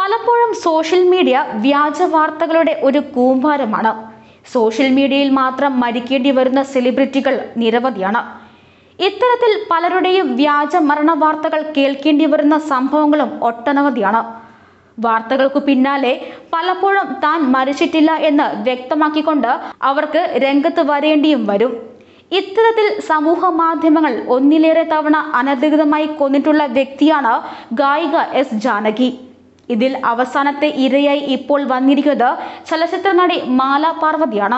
പലപ്പോഴും social media വ്യാജ വാർത്തകളുടെ ഒരു കൂമ്പാരമാണ് സോഷ്യൽ മീഡിയയിൽ മാത്രം മരിക്കേണ്ടി വരുന്ന സെലിബ്രിറ്റികൾ നിരവധിയാണ് ഇത്തരത്തിൽ പലരുടെയും വ്യാജ മരണ വാർത്തകൾ കേൾക്കേണ്ടി വരുന്ന സംഭവങ്ങളും ഒട്ടനവധിയാണ് വാർത്തകൾക്കു പിന്നാലെ പലപ്പോഴും താൻ മരിച്ചിട്ടില്ല എന്ന് വ്യക്തമാക്കിക്കൊണ്ട് അവർക്ക് രംഗത്ത് വരേണ്ടിയും വരും ഇത്തരത്തിൽ സമൂഹ മാധ്യമങ്ങൾ ഒന്നിലേറെ തവണ അനധികൃതമായി കൊന്നിട്ടുള്ള വ്യക്തിയാണ് ഗായിക എസ് ജാനകി ഇതിൽ അവസാനത്തെ ഇരയായി ഇപ്പോൾ വന്നിരിക്കുന്നത് ചലച്ചിത്ര നടി മാല പാർവതിയാണ്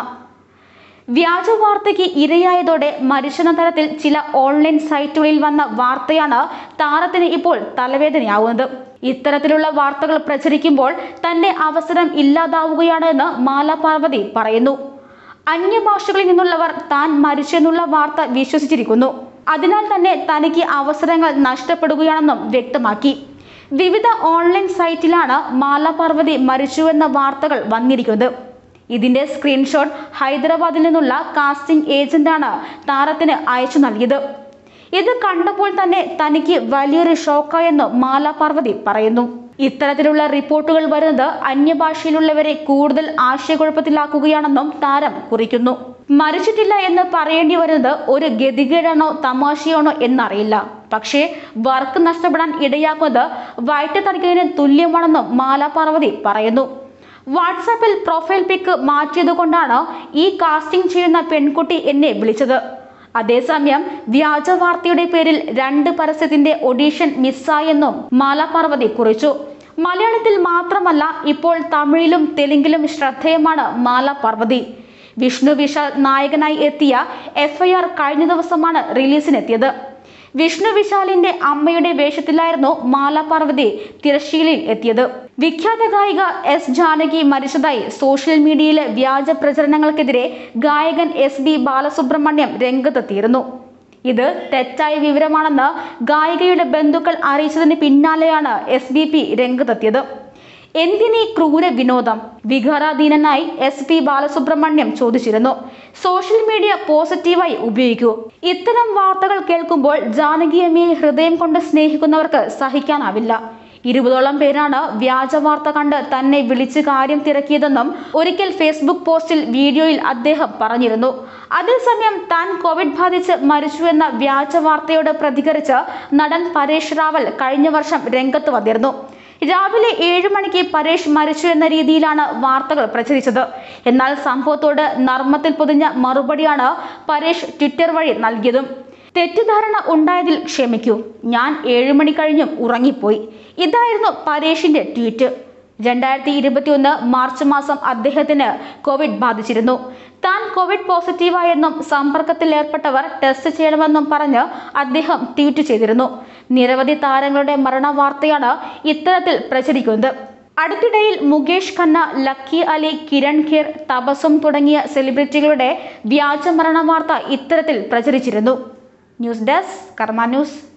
വ്യാജ വാർത്തയ്ക്ക് ഇരയായതോടെ മരിച്ചെന്ന തരത്തിൽ ചില ഓൺലൈൻ സൈറ്റുകളിൽ വന്ന വാർത്തയാണ് താരത്തിന് ഇപ്പോൾ തലവേദനയാവുന്നത് ഇത്തരത്തിലുള്ള വാർത്തകൾ പ്രചരിക്കുമ്പോൾ തന്റെ അവസരം ഇല്ലാതാവുകയാണ് എന്ന് മാല പാർവതി പറയുന്നു അന്യഭാഷകളിൽ നിന്നുള്ളവർ താൻ മരിച്ചെന്നുള്ള വാർത്ത വിശ്വസിച്ചിരിക്കുന്നു അതിനാൽ തന്നെ തനിക്ക് അവസരങ്ങൾ നഷ്ടപ്പെടുകയാണെന്നും വ്യക്തമാക്കി വിവിധ ഓൺലൈൻ സൈറ്റിലാണ് മാല പാർവതി മരിച്ചുവെന്ന വാർത്തകൾ വന്നിരിക്കുന്നത് ഇതിന്റെ സ്ക്രീൻഷോട്ട് ഹൈദരാബാദിൽ നിന്നുള്ള കാസ്റ്റിംഗ് ഏജന്റാണ് താരത്തിന് അയച്ചു നൽകിയത് ഇത് കണ്ടപ്പോൾ തന്നെ തനിക്ക് വലിയൊരു ഷോക്കായെന്ന് മാല പാർവതി പറയുന്നു ഇത്തരത്തിലുള്ള റിപ്പോർട്ടുകൾ വരുന്നത് അന്യഭാഷയിലുള്ളവരെ കൂടുതൽ ആശയക്കുഴപ്പത്തിലാക്കുകയാണെന്നും താരം കുറിക്കുന്നു മരിച്ചിട്ടില്ല എന്ന് പറയേണ്ടി വരുന്നത് ഒരു ഗതികേടാണോ തമാശയാണോ എന്നറിയില്ല പക്ഷേ വർക്ക് നഷ്ടപ്പെടാൻ ഇടയാക്കുന്നത് വയറ്റത്തടിക്കുന്നതിന് തുല്യമാണെന്നും മാല പാർവതി പറയുന്നു വാട്സാപ്പിൽ പ്രൊഫൈൽ പിക്ക് മാറ്റിയത് കൊണ്ടാണ് ഈ കാസ്റ്റിംഗ് ചെയ്യുന്ന പെൺകുട്ടി എന്നെ വിളിച്ചത് അതേസമയം വ്യാജ വാർത്തയുടെ പേരിൽ രണ്ട് പരസ്യത്തിന്റെ ഒഡീഷൻ മിസ്സായെന്നും മാല പാർവതി കുറിച്ചു മലയാളത്തിൽ മാത്രമല്ല ഇപ്പോൾ തമിഴിലും തെലുങ്കിലും ശ്രദ്ധേയമാണ് മാല പാർവതി വിഷ്ണു വിശാൽ നായകനായി എത്തിയ എഫ്ഐആർ കഴിഞ്ഞ ദിവസമാണ് റിലീസിനെത്തിയത് വിഷ്ണു വിശാലിന്റെ അമ്മയുടെ വേഷത്തിലായിരുന്നു മാല പാർവതി തിരശ്ശീലയിൽ എത്തിയത് വിഖ്യാത ഗായിക എസ് ജാനകി മരിച്ചതായി സോഷ്യൽ മീഡിയയിലെ വ്യാജ പ്രചരണങ്ങൾക്കെതിരെ ഗായകൻ എസ് ബി ബാലസുബ്രഹ്മണ്യം രംഗത്തെത്തിയിരുന്നു ഇത് തെറ്റായ വിവരമാണെന്ന് ഗായികയുടെ ബന്ധുക്കൾ അറിയിച്ചതിന് പിന്നാലെയാണ് എസ് ബി പി രംഗത്തെത്തിയത് എന്തിനീ ക്രൂര വിനോദം വികാരാധീനനായി എസ് പി ബാലസുബ്രഹ്മണ്യം ചോദിച്ചിരുന്നു സോഷ്യൽ മീഡിയ പോസിറ്റീവായി ഉപയോഗിക്കൂ ഇത്തരം വാർത്തകൾ കേൾക്കുമ്പോൾ ജാനകിയമ്മയെ ഹൃദയം കൊണ്ട് സ്നേഹിക്കുന്നവർക്ക് സഹിക്കാനാവില്ല ഇരുപതോളം പേരാണ് വ്യാജ വാർത്ത കണ്ട് തന്നെ വിളിച്ച് കാര്യം തിരക്കിയതെന്നും ഒരിക്കൽ ഫേസ്ബുക്ക് പോസ്റ്റിൽ വീഡിയോയിൽ അദ്ദേഹം പറഞ്ഞിരുന്നു അതേസമയം താൻ കോവിഡ് ബാധിച്ച് മരിച്ചുവെന്ന വ്യാജ വാർത്തയോട് പ്രതികരിച്ച് നടൻ പരേഷ് റാവൽ കഴിഞ്ഞ വർഷം രംഗത്ത് വന്നിരുന്നു രാവിലെ ഏഴു മണിക്ക് പരേഷ് മരിച്ചു എന്ന രീതിയിലാണ് വാർത്തകൾ പ്രചരിച്ചത് എന്നാൽ സംഭവത്തോട് നർമ്മത്തിൽ പൊതിഞ്ഞ മറുപടിയാണ് പരേഷ് ട്വിറ്റർ വഴി നൽകിയതും തെറ്റിദ്ധാരണ ഉണ്ടായതിൽ ക്ഷമിക്കൂ ഞാൻ ഏഴു മണി കഴിഞ്ഞും ഉറങ്ങിപ്പോയി ഇതായിരുന്നു പരേഷിന്റെ ട്വീറ്റ് രണ്ടായിരത്തി ഇരുപത്തിയൊന്ന് മാർച്ച് മാസം അദ്ദേഹത്തിന് കോവിഡ് ബാധിച്ചിരുന്നു താൻ കോവിഡ് പോസിറ്റീവായെന്നും സമ്പർക്കത്തിൽ ഏർപ്പെട്ടവർ ടെസ്റ്റ് ചെയ്യണമെന്നും പറഞ്ഞ് അദ്ദേഹം ട്വീറ്റ് ചെയ്തിരുന്നു നിരവധി താരങ്ങളുടെ മരണ വാർത്തയാണ് ഇത്തരത്തിൽ പ്രചരിക്കുന്നത് അടുത്തിടയിൽ മുകേഷ് ഖന്ന ലക്കി അലി കിരൺ ഖേർ തപസും തുടങ്ങിയ സെലിബ്രിറ്റികളുടെ വ്യാജ മരണ വാർത്ത ഇത്തരത്തിൽ പ്രചരിച്ചിരുന്നു ന്യൂസ് ഡെസ്ക് കർമ്മ ന്യൂസ്